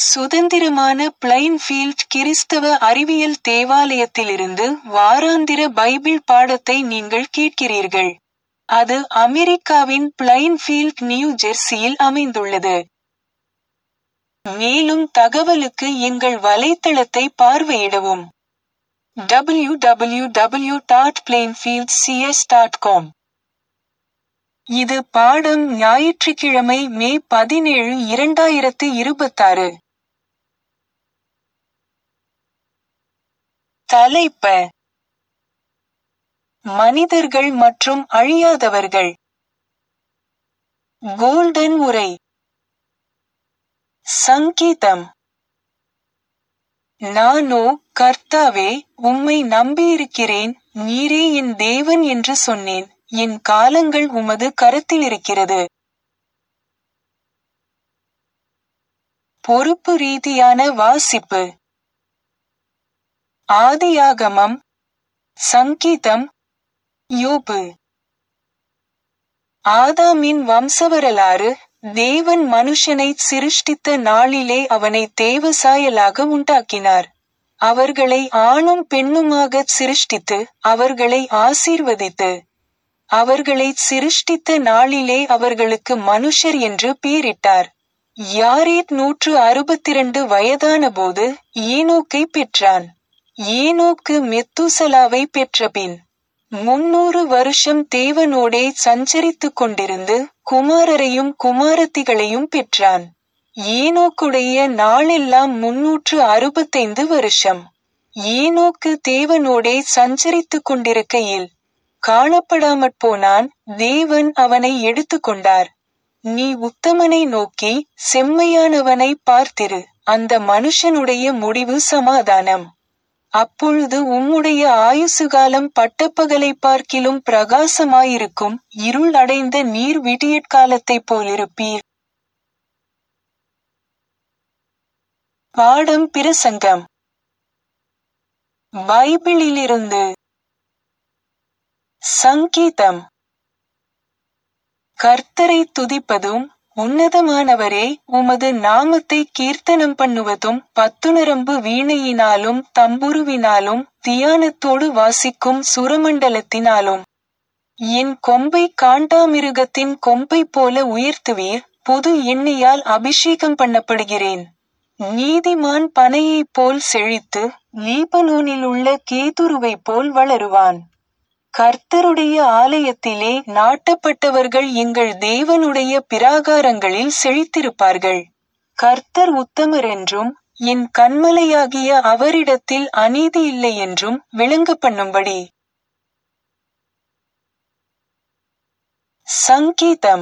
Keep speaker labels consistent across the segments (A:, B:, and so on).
A: சுதந்திரமான பிளைன்ஃபீல்ட் கிறிஸ்தவ அறிவியல் தேவாலயத்திலிருந்து வாராந்திர பைபிள் பாடத்தை நீங்கள் கேட்கிறீர்கள். அது அமெரிக்காவின் பிளைன்ஃபீல்ட் நியூ ஜெர்சியில் அமைந்துள்ளது. மேலும் தகவலுக்கு எங்கள் வலைத்தளத்தை பார்வையிடவும். www.plainfieldcs.com இது பாடம் ஞாயிற்றுக்கிழமை மே பதினேழு இரண்டாயிரத்து இருபத்தாறு. தலைப்ப மனிதர்கள் மற்றும் அழியாதவர்கள் கோல்டன் உரை சங்கீதம் நானோ கர்த்தாவே உம்மை நம்பியிருக்கிறேன் நீரே என் தேவன் என்று சொன்னேன் என் காலங்கள் உமது கரத்திலிருக்கிறது பொறுப்பு ரீதியான வாசிப்பு ஆதியாகமம் சங்கீதம் யோபு ஆதாமின் வம்சவரலாறு தேவன் மனுஷனை சிருஷ்டித்த நாளிலே அவனை தேவசாயலாக உண்டாக்கினார் அவர்களை ஆணும் பெண்ணுமாகச் சிருஷ்டித்து அவர்களை ஆசீர்வதித்து அவர்களைச் சிருஷ்டித்த நாளிலே அவர்களுக்கு மனுஷர் என்று பேரிட்டார் யாரேத் நூற்று அறுபத்திரண்டு வயதானபோது ஏனோக்கை பெற்றான் ஏனோக்கு மெத்துசலாவை பெற்றபின் முன்னூறு வருஷம் தேவனோடே சஞ்சரித்துக் கொண்டிருந்து குமாரரையும் குமாரத்திகளையும் பெற்றான் ஏனோக்குடைய நாளெல்லாம் முன்னூற்று அறுபத்தைந்து வருஷம் ஏனோக்கு தேவனோடே சஞ்சரித்துக் கொண்டிருக்கையில் காணப்படாமற் போனான் தேவன் அவனை எடுத்துக்கொண்டார் நீ உத்தமனை நோக்கி செம்மையானவனை பார்த்திரு அந்த மனுஷனுடைய முடிவு சமாதானம் அப்பொழுது உம்முடைய ஆயுசுகாலம் பட்டப்பகலை பார்க்கிலும் பிரகாசமாயிருக்கும் இருள் அடைந்த நீர் விடியற்காலத்தைப் போலிருப்பீர் பாடம் பிரசங்கம் பைபிளிலிருந்து சங்கீதம் கர்த்தரை துதிப்பதும் உன்னதமானவரே உமது நாமத்தை கீர்த்தனம் பண்ணுவதும் பத்துணரம்பு வீணையினாலும் தம்புருவினாலும் தியானத்தோடு வாசிக்கும் சுரமண்டலத்தினாலும் என் கொம்பை காண்டாமிருகத்தின் கொம்பை போல உயர்த்துவீர் புது எண்ணெயால் அபிஷேகம் பண்ணப்படுகிறேன் நீதிமான் பனையைப் போல் செழித்து லீபனோனில் உள்ள கேதுருவைப் போல் வளருவான் கர்த்தருடைய ஆலயத்திலே நாட்டப்பட்டவர்கள் எங்கள் தேவனுடைய பிராகாரங்களில் செழித்திருப்பார்கள் கர்த்தர் உத்தமர் என்றும் என் கண்மலையாகிய அவரிடத்தில் அநீதி இல்லை என்றும் விளங்க பண்ணும்படி சங்கீதம்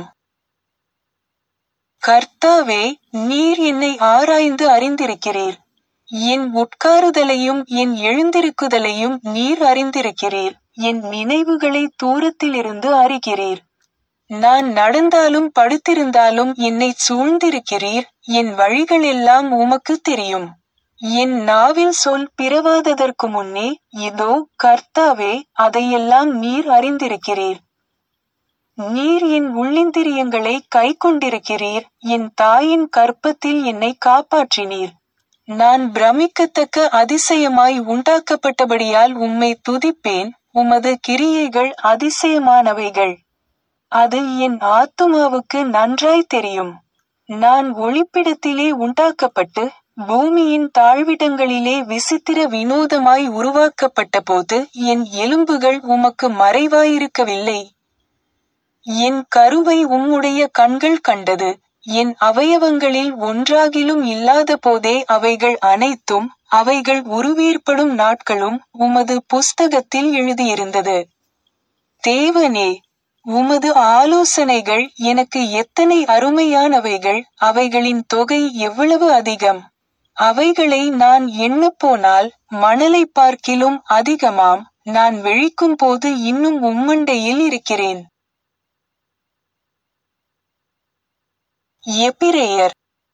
A: கர்த்தாவே நீர் என்னை ஆராய்ந்து அறிந்திருக்கிறீர் என் உட்காருதலையும் என் எழுந்திருக்குதலையும் நீர் அறிந்திருக்கிறீர் என் நினைவுகளை தூரத்திலிருந்து அறிகிறீர் நான் நடந்தாலும் படுத்திருந்தாலும் என்னை சூழ்ந்திருக்கிறீர் என் வழிகளெல்லாம் உமக்கு தெரியும் என் நாவில் சொல் பிறவாததற்கு முன்னே இதோ கர்த்தாவே அதையெல்லாம் நீர் அறிந்திருக்கிறீர் நீர் என் உள்ளிந்திரியங்களை கை கொண்டிருக்கிறீர் என் தாயின் கற்பத்தில் என்னை காப்பாற்றினீர் நான் பிரமிக்கத்தக்க அதிசயமாய் உண்டாக்கப்பட்டபடியால் உம்மை துதிப்பேன் உமது கிரியைகள் அதிசயமானவைகள் அது என் ஆத்துமாவுக்கு நன்றாய் தெரியும் நான் ஒளிப்பிடத்திலே உண்டாக்கப்பட்டு பூமியின் தாழ்விடங்களிலே விசித்திர வினோதமாய் உருவாக்கப்பட்ட போது என் எலும்புகள் உமக்கு மறைவாயிருக்கவில்லை என் கருவை உம்முடைய கண்கள் கண்டது என் அவயவங்களில் ஒன்றாகிலும் இல்லாத போதே அவைகள் அனைத்தும் அவைகள் உருவேற்படும் நாட்களும் உமது புஸ்தகத்தில் எழுதியிருந்தது தேவனே உமது ஆலோசனைகள் எனக்கு எத்தனை அருமையானவைகள் அவைகளின் தொகை எவ்வளவு அதிகம் அவைகளை நான் எண்ணப் போனால் மணலை பார்க்கிலும் அதிகமாம் நான் விழிக்கும் போது இன்னும் உம்மண்டையில் இருக்கிறேன் எபிரேயர்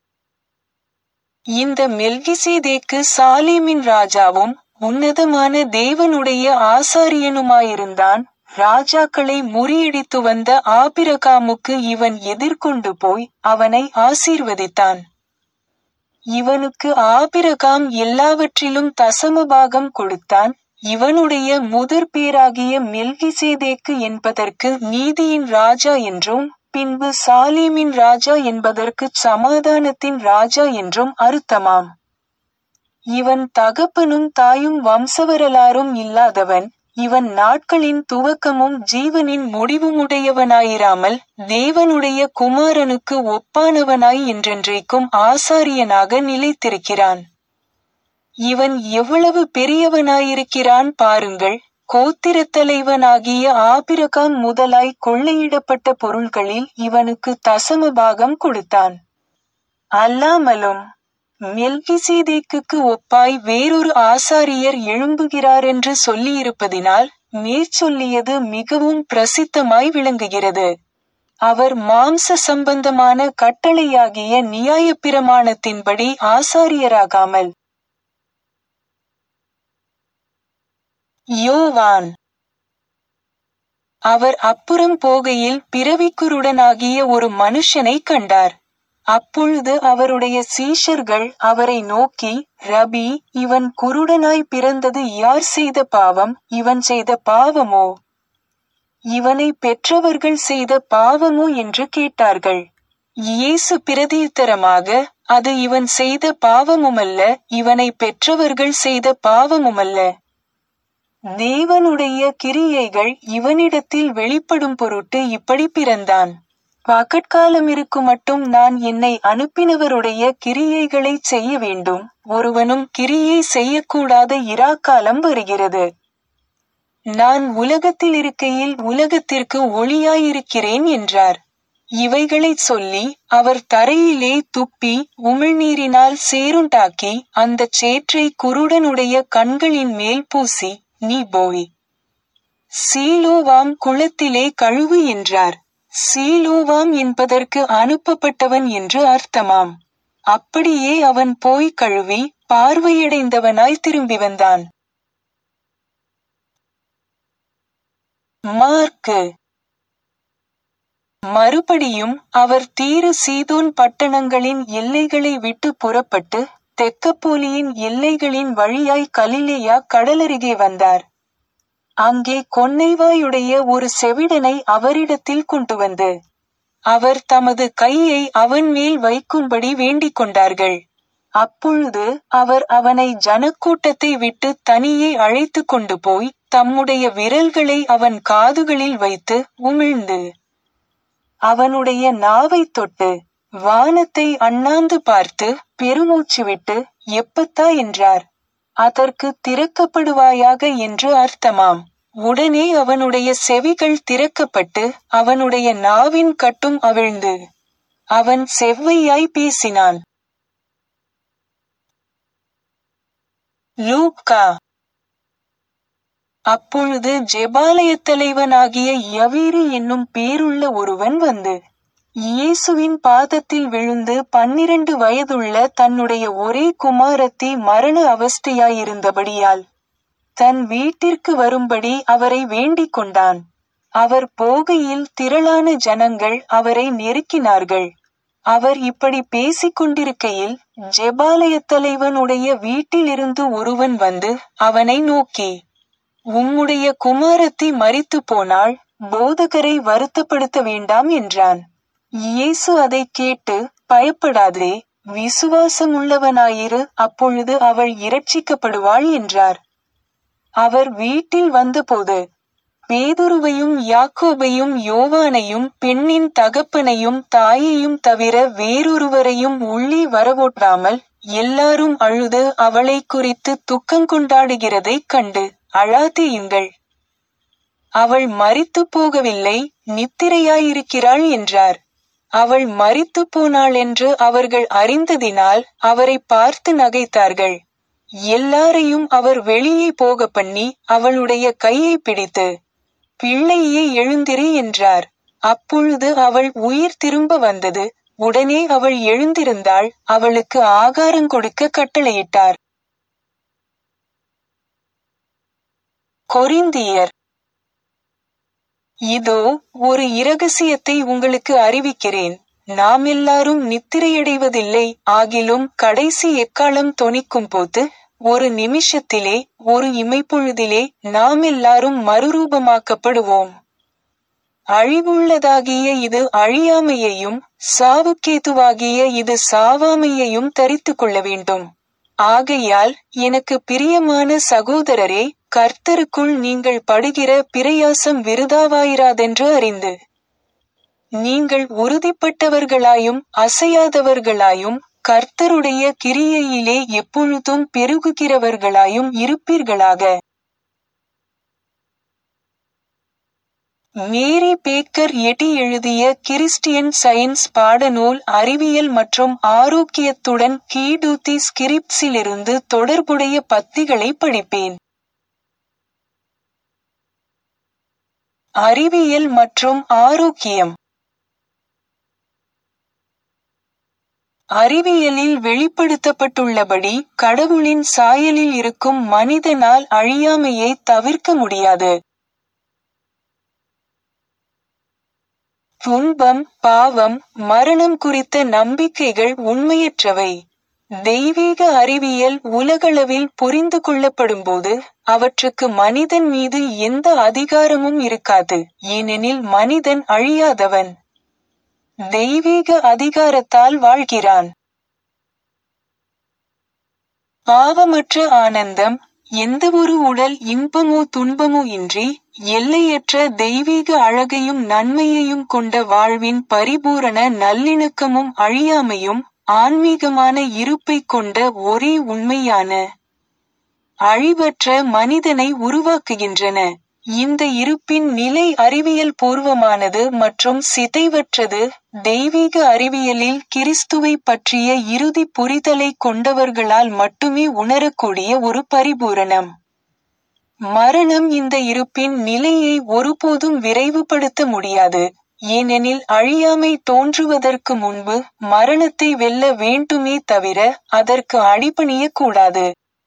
A: இந்த மெல்கிசேதேக்கு சாலேமின் ராஜாவும் உன்னதமான தேவனுடைய ஆசாரியனுமாயிருந்தான் ராஜாக்களை முறியடித்து வந்த ஆபிரகாமுக்கு இவன் எதிர்கொண்டு போய் அவனை ஆசீர்வதித்தான் இவனுக்கு ஆபிரகாம் எல்லாவற்றிலும் தசமபாகம் கொடுத்தான் இவனுடைய முதற் பேராகிய மெல்கிசேதேக்கு என்பதற்கு நீதியின் ராஜா என்றும் பின்பு சாலேமின் ராஜா என்பதற்கு சமாதானத்தின் ராஜா என்றும் அர்த்தமாம் இவன் தகப்பனும் தாயும் வம்சவரலாறும் இல்லாதவன் இவன் நாட்களின் துவக்கமும் ஜீவனின் முடிவுமுடையவனாயிராமல் தேவனுடைய குமாரனுக்கு ஒப்பானவனாய் என்றென்றைக்கும் ஆசாரியனாக நிலைத்திருக்கிறான் இவன் எவ்வளவு பெரியவனாயிருக்கிறான் பாருங்கள் கோத்திரத் தலைவனாகிய ஆபிரகாம் முதலாய் கொள்ளையிடப்பட்ட பொருள்களில் இவனுக்கு தசம பாகம் கொடுத்தான் அல்லாமலும் மெல்கிசேதேக்குக்கு ஒப்பாய் வேறொரு ஆசாரியர் எழும்புகிறார் என்று சொல்லியிருப்பதினால் மேற்சொல்லியது மிகவும் பிரசித்தமாய் விளங்குகிறது அவர் மாம்ச சம்பந்தமான கட்டளையாகிய நியாயப்பிரமாணத்தின்படி ஆசாரியராகாமல் யோவான் அவர் அப்புறம் போகையில் பிறவிக்குருடனாகிய ஒரு மனுஷனை கண்டார் அப்பொழுது அவருடைய சீஷர்கள் அவரை நோக்கி ரபி இவன் குருடனாய் பிறந்தது யார் செய்த பாவம் இவன் செய்த பாவமோ இவனை பெற்றவர்கள் செய்த பாவமோ என்று கேட்டார்கள் இயேசு பிரதியுத்தரமாக அது இவன் செய்த பாவமுமல்ல இவனை பெற்றவர்கள் செய்த பாவமுமல்ல தேவனுடைய கிரியைகள் இவனிடத்தில் வெளிப்படும் பொருட்டு இப்படி பிறந்தான் பகற்காலம் இருக்கும் மட்டும் நான் என்னை அனுப்பினவருடைய கிரியைகளை செய்ய வேண்டும் ஒருவனும் கிரியை செய்யக்கூடாத இராக்காலம் வருகிறது நான் உலகத்தில் இருக்கையில் உலகத்திற்கு ஒளியாயிருக்கிறேன் என்றார் இவைகளைச் சொல்லி அவர் தரையிலே துப்பி உமிழ்நீரினால் சேருண்டாக்கி அந்தச் சேற்றை குருடனுடைய கண்களின் மேல் பூசி நீ போய் சீலோவாம் குளத்திலே கழுவு என்றார் சீலோவாம் என்பதற்கு அனுப்பப்பட்டவன் என்று அர்த்தமாம் அப்படியே அவன் போய் கழுவி பார்வையடைந்தவனாய் திரும்பி வந்தான் மார்க்கு மறுபடியும் அவர் தீரு சீதோன் பட்டணங்களின் எல்லைகளை விட்டு புறப்பட்டு தெக்கப்போலியின் எல்லைகளின் வழியாய் கலிலேயா கடலருகே வந்தார் அங்கே கொன்னைவாயுடைய ஒரு செவிடனை அவரிடத்தில் கொண்டு வந்து அவர் தமது கையை அவன் மேல் வைக்கும்படி வேண்டிக் கொண்டார்கள் அப்பொழுது அவர் அவனை ஜனக்கூட்டத்தை விட்டு தனியே அழைத்து கொண்டு போய் தம்முடைய விரல்களை அவன் காதுகளில் வைத்து உமிழ்ந்து அவனுடைய நாவைத் தொட்டு வானத்தை அண்ணாந்து பார்த்து பெருமூச்சு விட்டு எப்பத்தா என்றார் அதற்கு திறக்கப்படுவாயாக என்று அர்த்தமாம் உடனே அவனுடைய செவிகள் திறக்கப்பட்டு அவனுடைய நாவின் கட்டும் அவிழ்ந்து அவன் செவ்வையாய் பேசினான் லூக்கா அப்பொழுது ஜெபாலயத் தலைவனாகிய யவீரு என்னும் பேருள்ள ஒருவன் வந்து இயேசுவின் பாதத்தில் விழுந்து பன்னிரண்டு வயதுள்ள தன்னுடைய ஒரே குமாரத்தி மரண அவஸ்தையாயிருந்தபடியால் தன் வீட்டிற்கு வரும்படி அவரை வேண்டிக் கொண்டான் அவர் போகையில் திரளான ஜனங்கள் அவரை நெருக்கினார்கள் அவர் இப்படி பேசிக் கொண்டிருக்கையில் ஜெபாலயத் தலைவனுடைய வீட்டிலிருந்து ஒருவன் வந்து அவனை நோக்கி உம்முடைய குமாரத்தி மரித்து போனாள் போதகரை வருத்தப்படுத்த வேண்டாம் என்றான் இயேசு அதைக் கேட்டு பயப்படாதே விசுவாசமுள்ளவனாயிரு அப்பொழுது அவள் இரட்சிக்கப்படுவாள் என்றார் அவர் வீட்டில் வந்தபோது பேதுருவையும் யாக்கோபையும் யோவானையும் பெண்ணின் தகப்பனையும் தாயையும் தவிர வேறொருவரையும் உள்ளே வரவொட்டாமல் எல்லாரும் அழுது அவளை குறித்து துக்கங்கொண்டாடுகிறதைக் கண்டு அழாதேயுங்கள் அவள் மரித்து போகவில்லை நித்திரையாயிருக்கிறாள் என்றார் அவள் மரித்து போனாள் என்று அவர்கள் அறிந்ததினால் அவரை பார்த்து நகைத்தார்கள் எல்லாரையும் அவர் வெளியே போக பண்ணி அவளுடைய கையை பிடித்து பிள்ளையே எழுந்திரு என்றார் அப்பொழுது அவள் உயிர் திரும்ப வந்தது உடனே அவள் எழுந்திருந்தாள் அவளுக்கு ஆகாரம் கொடுக்க கட்டளையிட்டார் கொரிந்தியர் இதோ ஒரு இரகசியத்தை உங்களுக்கு அறிவிக்கிறேன் நாம் எல்லாரும் நித்திரையடைவதில்லை ஆகிலும் கடைசி எக்காலம் தொனிக்கும் போது ஒரு நிமிஷத்திலே ஒரு இமைப்பொழுதிலே நாம் எல்லாரும் மறுரூபமாக்கப்படுவோம் அழிவுள்ளதாகிய இது அழியாமையையும் சாவுக்கேதுவாகிய இது சாவாமையையும் தரித்து கொள்ள வேண்டும் ஆகையால் எனக்கு பிரியமான சகோதரரே கர்த்தருக்குள் நீங்கள் படுகிற பிரயாசம் விருதாவாயிராதென்று அறிந்து நீங்கள் உறுதிப்பட்டவர்களாயும் அசையாதவர்களாயும் கர்த்தருடைய கிரியையிலே எப்பொழுதும் பெருகுகிறவர்களாயும் இருப்பீர்களாக மேரி பேக்கர் எட்டி எழுதிய கிறிஸ்டியன் சயின்ஸ் பாடநூல் அறிவியல் மற்றும் ஆரோக்கியத்துடன் கீடூத்தி ஸ்கிரிப்ஸிலிருந்து தொடர்புடைய பத்திகளை படிப்பேன் அறிவியல் மற்றும் ஆரோக்கியம் அறிவியலில் வெளிப்படுத்தப்பட்டுள்ளபடி கடவுளின் சாயலில் இருக்கும் மனிதனால் அழியாமையை தவிர்க்க முடியாது துன்பம் பாவம் மரணம் குறித்த நம்பிக்கைகள் உண்மையற்றவை தெய்வீக அறிவியல் உலகளவில் புரிந்து கொள்ளப்படும்போது அவற்றுக்கு மனிதன் மீது எந்த அதிகாரமும் இருக்காது ஏனெனில் மனிதன் அழியாதவன் தெய்வீக அதிகாரத்தால் வாழ்கிறான் பாவமற்ற ஆனந்தம் எந்தவொரு உடல் இன்பமோ துன்பமோ இன்றி எல்லையற்ற தெய்வீக அழகையும் நன்மையையும் கொண்ட வாழ்வின் பரிபூரண நல்லிணக்கமும் அழியாமையும் ஆன்மீகமான இருப்பை கொண்ட ஒரே உண்மையான அழிவற்ற மனிதனை உருவாக்குகின்றன இந்த இருப்பின் நிலை அறிவியல் பூர்வமானது மற்றும் சிதைவற்றது தெய்வீக அறிவியலில் கிறிஸ்துவை பற்றிய இறுதி புரிதலை கொண்டவர்களால் மட்டுமே உணரக்கூடிய ஒரு பரிபூரணம் மரணம் இந்த இருப்பின் நிலையை ஒருபோதும் விரைவுபடுத்த முடியாது ஏனெனில் அழியாமை தோன்றுவதற்கு முன்பு மரணத்தை வெல்ல வேண்டுமே தவிர அதற்கு அடிபணியக் கூடாது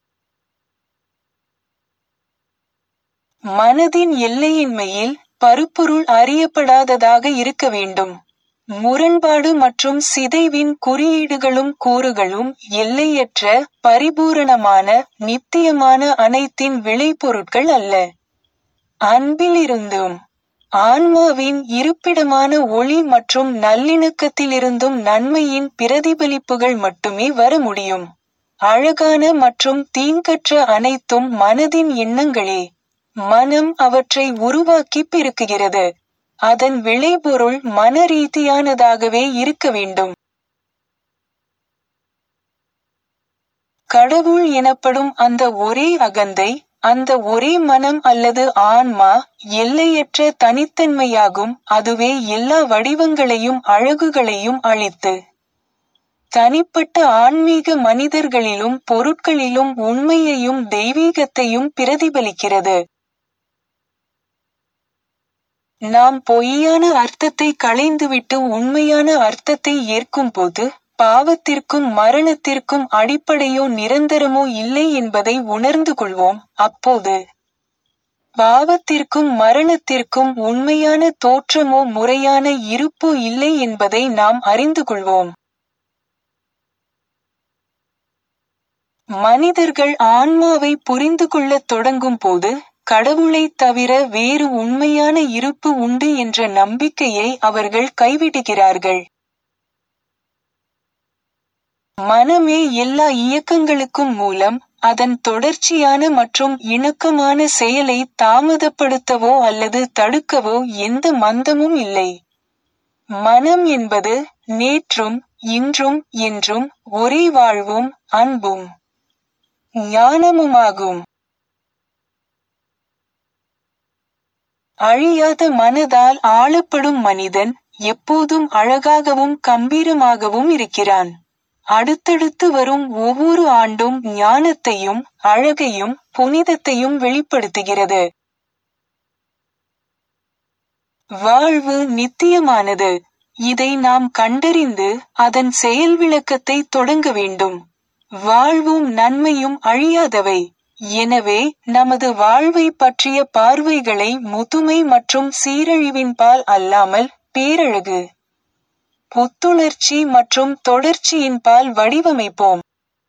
A: மனதின் எல்லையின்மையில் பருப்பொருள் அறியப்படாததாக இருக்க வேண்டும் முரண்பாடு மற்றும் சிதைவின் குறியீடுகளும் கூறுகளும் எல்லையற்ற பரிபூரணமான நித்தியமான அனைத்தின் விளைபொருட்கள் அல்ல அன்பிலிருந்தும் ஆன்மாவின் இருப்பிடமான ஒளி மற்றும் நல்லிணக்கத்திலிருந்தும் நன்மையின் பிரதிபலிப்புகள் மட்டுமே வர முடியும் அழகான மற்றும் தீங்கற்ற அனைத்தும் மனதின் எண்ணங்களே மனம் அவற்றை உருவாக்கி பெருக்குகிறது அதன் விளைபொருள் மன ரீதியானதாகவே இருக்க வேண்டும் கடவுள் எனப்படும் அந்த ஒரே அகந்தை அந்த ஒரே மனம் அல்லது ஆன்மா எல்லையற்ற தனித்தன்மையாகும் அதுவே எல்லா வடிவங்களையும் அழகுகளையும் அளித்து தனிப்பட்ட ஆன்மீக மனிதர்களிலும் பொருட்களிலும் உண்மையையும் தெய்வீகத்தையும் பிரதிபலிக்கிறது நாம் பொய்யான அர்த்தத்தை களைந்துவிட்டு உண்மையான அர்த்தத்தை ஏற்கும்போது பாவத்திற்கும் மரணத்திற்கும் அடிப்படையோ நிரந்தரமோ இல்லை என்பதை உணர்ந்து கொள்வோம் அப்போது பாவத்திற்கும் மரணத்திற்கும் உண்மையான தோற்றமோ முறையான இருப்போ இல்லை என்பதை நாம் அறிந்து கொள்வோம் மனிதர்கள் ஆன்மாவை புரிந்து கொள்ளத் தொடங்கும் போது கடவுளைத் தவிர வேறு உண்மையான இருப்பு உண்டு என்ற நம்பிக்கையை அவர்கள் கைவிடுகிறார்கள் மனமே எல்லா இயக்கங்களுக்கும் மூலம் அதன் தொடர்ச்சியான மற்றும் இணக்கமான செயலை தாமதப்படுத்தவோ அல்லது தடுக்கவோ எந்த மந்தமும் இல்லை மனம் என்பது நேற்றும் இன்றும் என்றும் ஒரே வாழ்வும் அன்பும் ஞானமுமாகும் அழியாத மனதால் ஆளப்படும் மனிதன் எப்போதும் அழகாகவும் கம்பீரமாகவும் இருக்கிறான் அடுத்தடுத்து வரும் ஒவ்வொரு ஆண்டும் ஞானத்தையும் அழகையும் புனிதத்தையும் வெளிப்படுத்துகிறது வாழ்வு நித்தியமானது இதை நாம் கண்டறிந்து அதன் செயல் விளக்கத்தை தொடங்க வேண்டும் வாழ்வும் நன்மையும் அழியாதவை எனவே நமது வாழ்வை பற்றிய பார்வைகளை முதுமை மற்றும் சீரழிவின் பால் அல்லாமல் பேரழகு புத்துணர்ச்சி மற்றும் தொடர்ச்சியின்பால் வடிவமைப்போம்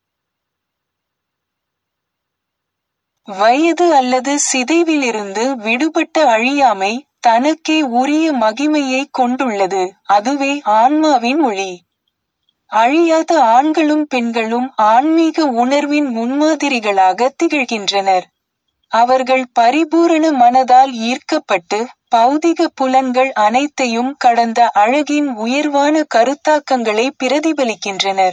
A: வயது அல்லது சிதைவிலிருந்து விடுபட்ட அழியாமை தனக்கே உரிய மகிமையை கொண்டுள்ளது அதுவே ஆன்மாவின் ஒளி அழியாத ஆண்களும் பெண்களும் ஆன்மீக உணர்வின் முன்மாதிரிகளாக திகழ்கின்றனர் அவர்கள் பரிபூரண மனதால் ஈர்க்கப்பட்டு பௌதிக புலன்கள் அனைத்தையும் கடந்த அழகின் உயர்வான கருத்தாக்கங்களை பிரதிபலிக்கின்றனர்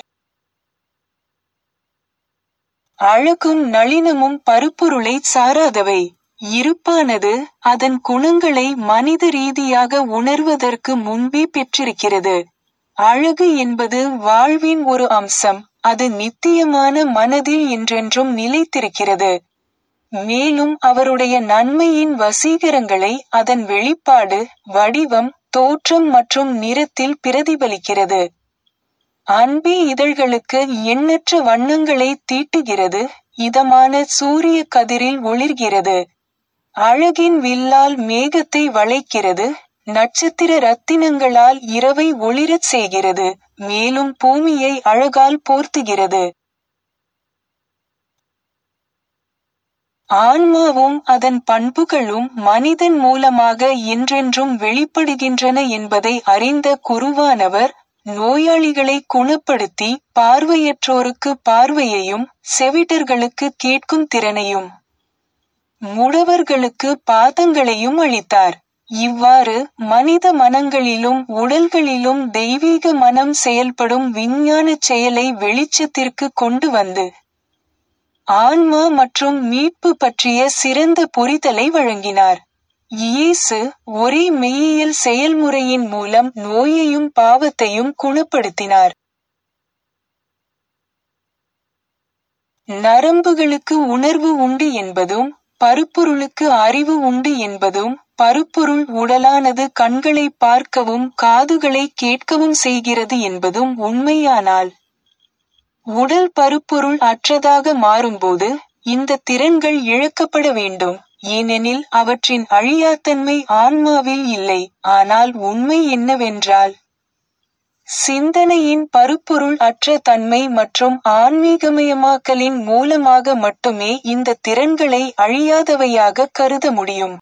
A: அழகும் நளினமும் பருப்பொருளை சாராதவை இருப்பானது அதன் குணங்களை மனித ரீதியாக உணர்வதற்கு முன்பே பெற்றிருக்கிறது அழகு என்பது வாழ்வின் ஒரு அம்சம் அது நித்தியமான மனதில் என்றென்றும் நிலைத்திருக்கிறது மேலும் அவருடைய நன்மையின் வசீகரங்களை அதன் வெளிப்பாடு வடிவம் தோற்றம் மற்றும் நிறத்தில் பிரதிபலிக்கிறது அன்பே இதழ்களுக்கு எண்ணற்ற வண்ணங்களை தீட்டுகிறது இதமான சூரிய கதிரில் ஒளிர்கிறது அழகின் வில்லால் மேகத்தை வளைக்கிறது நட்சத்திர ரத்தினங்களால் இரவை ஒளிரச் செய்கிறது மேலும் பூமியை அழகால் போர்த்துகிறது ஆன்மாவும் அதன் பண்புகளும் மனிதன் மூலமாக என்றென்றும் வெளிப்படுகின்றன என்பதை அறிந்த குருவானவர் நோயாளிகளை குணப்படுத்தி பார்வையற்றோருக்கு பார்வையையும் செவிடர்களுக்கு கேட்கும் திறனையும் முடவர்களுக்கு பாதங்களையும் அளித்தார் இவ்வாறு மனித மனங்களிலும் உடல்களிலும் தெய்வீக மனம் செயல்படும் விஞ்ஞானச் செயலை வெளிச்சத்திற்கு கொண்டு வந்து ஆன்மா மற்றும் மீட்பு பற்றிய சிறந்த புரிதலை வழங்கினார் இயேசு ஒரே மெய்யியல் செயல்முறையின் மூலம் நோயையும் பாவத்தையும் குணப்படுத்தினார் நரம்புகளுக்கு உணர்வு உண்டு என்பதும் பருப்பொருளுக்கு அறிவு உண்டு என்பதும் பருப்பொருள் உடலானது கண்களை பார்க்கவும் காதுகளை கேட்கவும் செய்கிறது என்பதும் உண்மையானால் உடல் பருப்பொருள் அற்றதாக மாறும்போது இந்த திறன்கள் இழக்கப்பட வேண்டும் ஏனெனில் அவற்றின் அழியாத்தன்மை ஆன்மாவில் இல்லை ஆனால் உண்மை என்னவென்றால் சிந்தனையின் பருப்பொருள் அற்ற தன்மை மற்றும் ஆன்மீகமயமாக்கலின் மூலமாக மட்டுமே இந்த திறன்களை அழியாதவையாக கருத முடியும்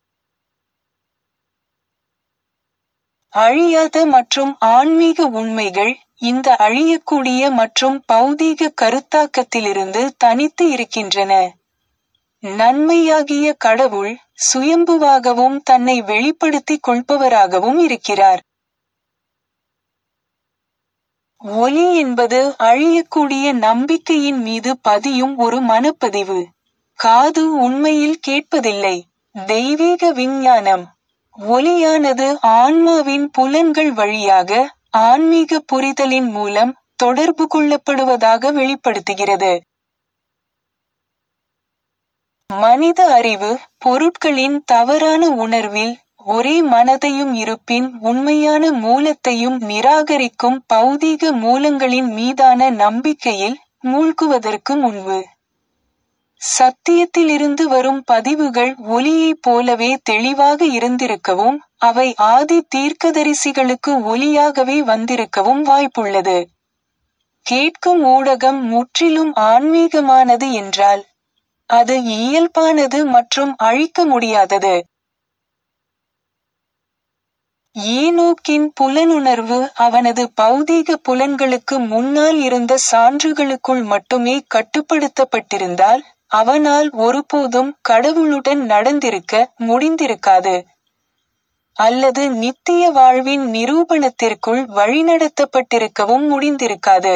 A: அழியாத மற்றும் ஆன்மீக உண்மைகள் இந்த அழியக்கூடிய மற்றும் பௌதீக கருத்தாக்கத்திலிருந்து தனித்து இருக்கின்றன நன்மையாகிய கடவுள் சுயம்புவாகவும் தன்னை வெளிப்படுத்திக் கொள்பவராகவும் இருக்கிறார் ஒலி என்பது அழியக்கூடிய நம்பிக்கையின் மீது பதியும் ஒரு மனப்பதிவு காது உண்மையில் கேட்பதில்லை தெய்வீக விஞ்ஞானம் ஒலியானது ஆன்மாவின் புலன்கள் வழியாக ஆன்மீக புரிதலின் மூலம் தொடர்பு கொள்ளப்படுவதாக வெளிப்படுத்துகிறது மனித அறிவு பொருட்களின் தவறான உணர்வில் ஒரே மனதையும் இருப்பின் உண்மையான மூலத்தையும் நிராகரிக்கும் பௌதீக மூலங்களின் மீதான நம்பிக்கையில் மூழ்குவதற்கு முன்பு சத்தியத்திலிருந்து வரும் பதிவுகள் ஒலியைப் போலவே தெளிவாக இருந்திருக்கவும் அவை ஆதி தீர்க்கதரிசிகளுக்கு ஒலியாகவே வந்திருக்கவும் வாய்ப்புள்ளது கேட்கும் ஊடகம் முற்றிலும் ஆன்மீகமானது என்றால் அது இயல்பானது மற்றும் அழிக்க முடியாதது ஏனோக்கின் புலனுணர்வு அவனது பௌதீக புலன்களுக்கு முன்னால் இருந்த சான்றுகளுக்குள் மட்டுமே கட்டுப்படுத்தப்பட்டிருந்தால் அவனால் ஒருபோதும் கடவுளுடன் நடந்திருக்க முடிந்திருக்காது அல்லது நித்திய வாழ்வின் நிரூபணத்திற்குள் வழிநடத்தப்பட்டிருக்கவும் முடிந்திருக்காது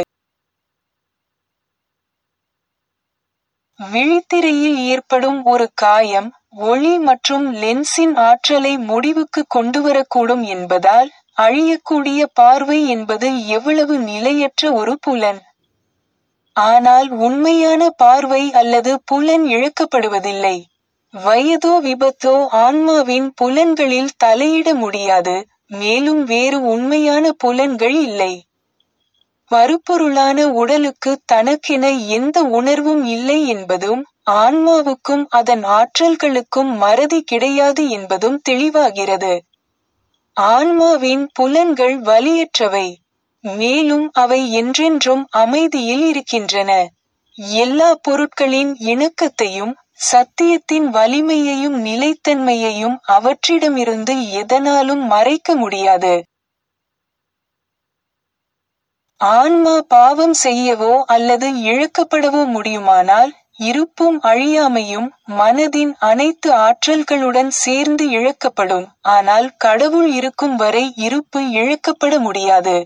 A: விழித்திரையில் ஏற்படும் ஒரு காயம் ஒளி மற்றும் லென்ஸின் ஆற்றலை முடிவுக்கு கொண்டுவரக்கூடும் என்பதால் அழியக்கூடிய பார்வை என்பது எவ்வளவு நிலையற்ற ஒரு புலன் ஆனால் உண்மையான பார்வை அல்லது புலன் இழக்கப்படுவதில்லை வயதோ விபத்தோ ஆன்மாவின் புலன்களில் தலையிட முடியாது மேலும் வேறு உண்மையான புலன்கள் இல்லை பருப்பொருளான உடலுக்கு தனக்கென எந்த உணர்வும் இல்லை என்பதும் ஆன்மாவுக்கும் அதன் ஆற்றல்களுக்கும் மறதி கிடையாது என்பதும் தெளிவாகிறது ஆன்மாவின் புலன்கள் வலியற்றவை மேலும் அவை என்றென்றும் அமைதியில் இருக்கின்றன எல்லா பொருட்களின் இணக்கத்தையும் சத்தியத்தின் வலிமையையும் நிலைத்தன்மையையும் அவற்றிடமிருந்து எதனாலும் மறைக்க முடியாது ஆன்மா பாவம் செய்யவோ அல்லது இழக்கப்படவோ முடியுமானால் இருப்பும் அழியாமையும் மனதின் அனைத்து ஆற்றல்களுடன் சேர்ந்து இழக்கப்படும் ஆனால் கடவுள் இருக்கும் வரை இருப்பு இழக்கப்பட முடியாது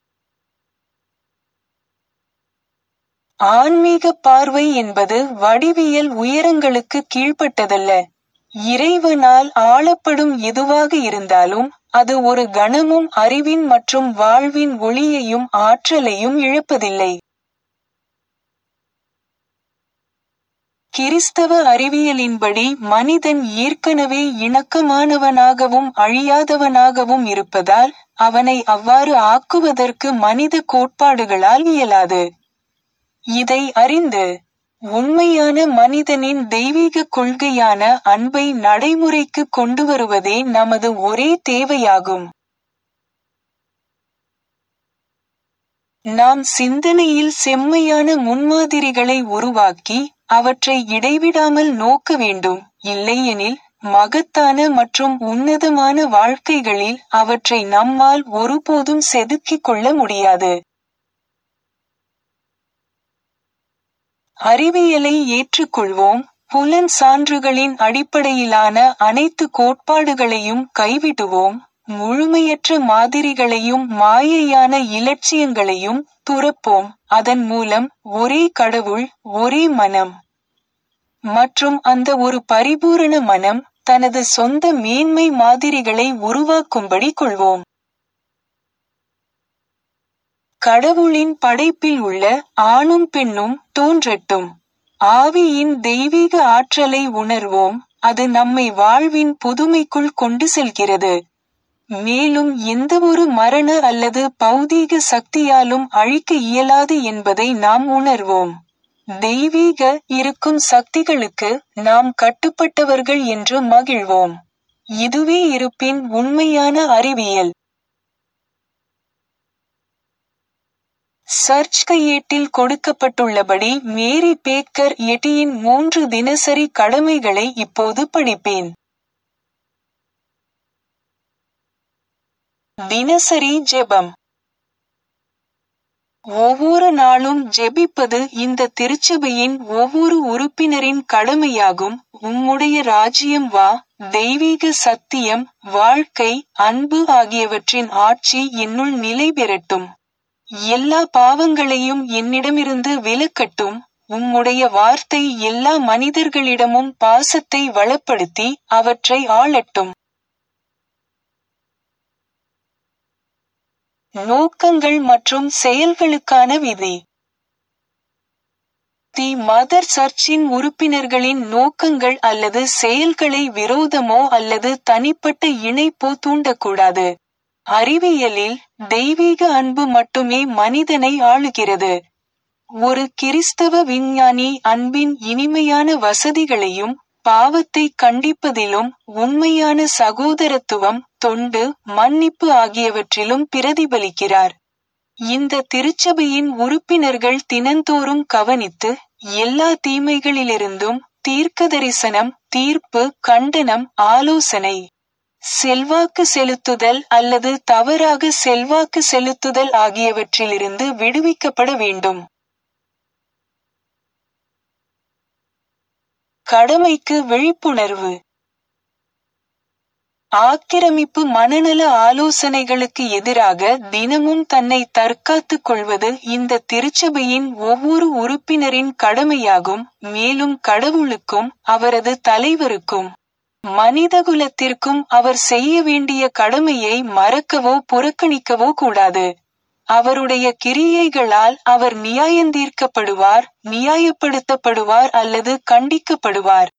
A: ஆன்மீக பார்வை என்பது வடிவியல் உயரங்களுக்கு கீழ்ப்பட்டதல்ல இறைவனால் ஆளப்படும் எதுவாக இருந்தாலும் அது ஒரு கணமும் அறிவின் மற்றும் வாழ்வின் ஒளியையும் ஆற்றலையும் இழப்பதில்லை கிறிஸ்தவ அறிவியலின்படி மனிதன் ஏற்கனவே இணக்கமானவனாகவும் அழியாதவனாகவும் இருப்பதால் அவனை அவ்வாறு ஆக்குவதற்கு மனித கோட்பாடுகளால் இயலாது இதை அறிந்து உண்மையான மனிதனின் தெய்வீக கொள்கையான அன்பை நடைமுறைக்கு கொண்டு வருவதே நமது ஒரே தேவையாகும் நாம் சிந்தனையில் செம்மையான முன்மாதிரிகளை உருவாக்கி அவற்றை இடைவிடாமல் நோக்க வேண்டும் இல்லையெனில் மகத்தான மற்றும் உன்னதமான வாழ்க்கைகளில் அவற்றை நம்மால் ஒருபோதும் செதுக்கிக் கொள்ள முடியாது அறிவியலை ஏற்றுக்கொள்வோம் புலன் சான்றுகளின் அடிப்படையிலான அனைத்து கோட்பாடுகளையும் கைவிடுவோம் முழுமையற்ற மாதிரிகளையும் மாயையான இலட்சியங்களையும் துறப்போம் அதன் மூலம் ஒரே கடவுள் ஒரே மனம் மற்றும் அந்த ஒரு பரிபூரண மனம் தனது சொந்த மேன்மை மாதிரிகளை உருவாக்கும்படி கொள்வோம் கடவுளின் படைப்பில் உள்ள ஆணும் பெண்ணும் தோன்றட்டும் ஆவியின் தெய்வீக ஆற்றலை உணர்வோம் அது நம்மை வாழ்வின் புதுமைக்குள் கொண்டு செல்கிறது மேலும் எந்தவொரு மரண அல்லது பௌதீக சக்தியாலும் அழிக்க இயலாது என்பதை நாம் உணர்வோம் தெய்வீக இருக்கும் சக்திகளுக்கு நாம் கட்டுப்பட்டவர்கள் என்று மகிழ்வோம் இதுவே இருப்பின் உண்மையான அறிவியல் சர்ச் கையேட்டில் கொடுக்கப்பட்டுள்ளபடி மேரி பேக்கர் எட்டியின் மூன்று தினசரி கடமைகளை இப்போது படிப்பேன் தினசரி ஜெபம் ஒவ்வொரு நாளும் ஜெபிப்பது இந்த திருச்சபையின் ஒவ்வொரு உறுப்பினரின் கடமையாகும் உம்முடைய ராஜ்யம் வா தெய்வீக சத்தியம் வாழ்க்கை அன்பு ஆகியவற்றின் ஆட்சி என்னுள் நிலை பெறட்டும் எல்லா பாவங்களையும் என்னிடமிருந்து விலக்கட்டும் உம்முடைய வார்த்தை எல்லா மனிதர்களிடமும் பாசத்தை வளப்படுத்தி அவற்றை ஆளட்டும் நோக்கங்கள் மற்றும் செயல்களுக்கான விதி தி மதர் சர்ச்சின் உறுப்பினர்களின் நோக்கங்கள் அல்லது செயல்களை விரோதமோ அல்லது தனிப்பட்ட இணைப்போ தூண்டக்கூடாது அறிவியலில் தெய்வீக அன்பு மட்டுமே மனிதனை ஆளுகிறது ஒரு கிறிஸ்தவ விஞ்ஞானி அன்பின் இனிமையான வசதிகளையும் பாவத்தை கண்டிப்பதிலும் உண்மையான சகோதரத்துவம் தொண்டு மன்னிப்பு ஆகியவற்றிலும் பிரதிபலிக்கிறார் இந்த திருச்சபையின் உறுப்பினர்கள் தினந்தோறும் கவனித்து எல்லா தீமைகளிலிருந்தும் தீர்க்க தரிசனம் தீர்ப்பு கண்டனம் ஆலோசனை செல்வாக்கு செலுத்துதல் அல்லது தவறாக செல்வாக்கு செலுத்துதல் ஆகியவற்றிலிருந்து விடுவிக்கப்பட வேண்டும் கடமைக்கு விழிப்புணர்வு ஆக்கிரமிப்பு மனநல ஆலோசனைகளுக்கு எதிராக தினமும் தன்னை தற்காத்துக் கொள்வது இந்த திருச்சபையின் ஒவ்வொரு உறுப்பினரின் கடமையாகும் மேலும் கடவுளுக்கும் அவரது தலைவருக்கும் மனிதகுலத்திற்கும் அவர் செய்ய வேண்டிய கடமையை மறக்கவோ புறக்கணிக்கவோ கூடாது அவருடைய கிரியைகளால் அவர் நியாயந்தீர்க்கப்படுவார் நியாயப்படுத்தப்படுவார் அல்லது கண்டிக்கப்படுவார்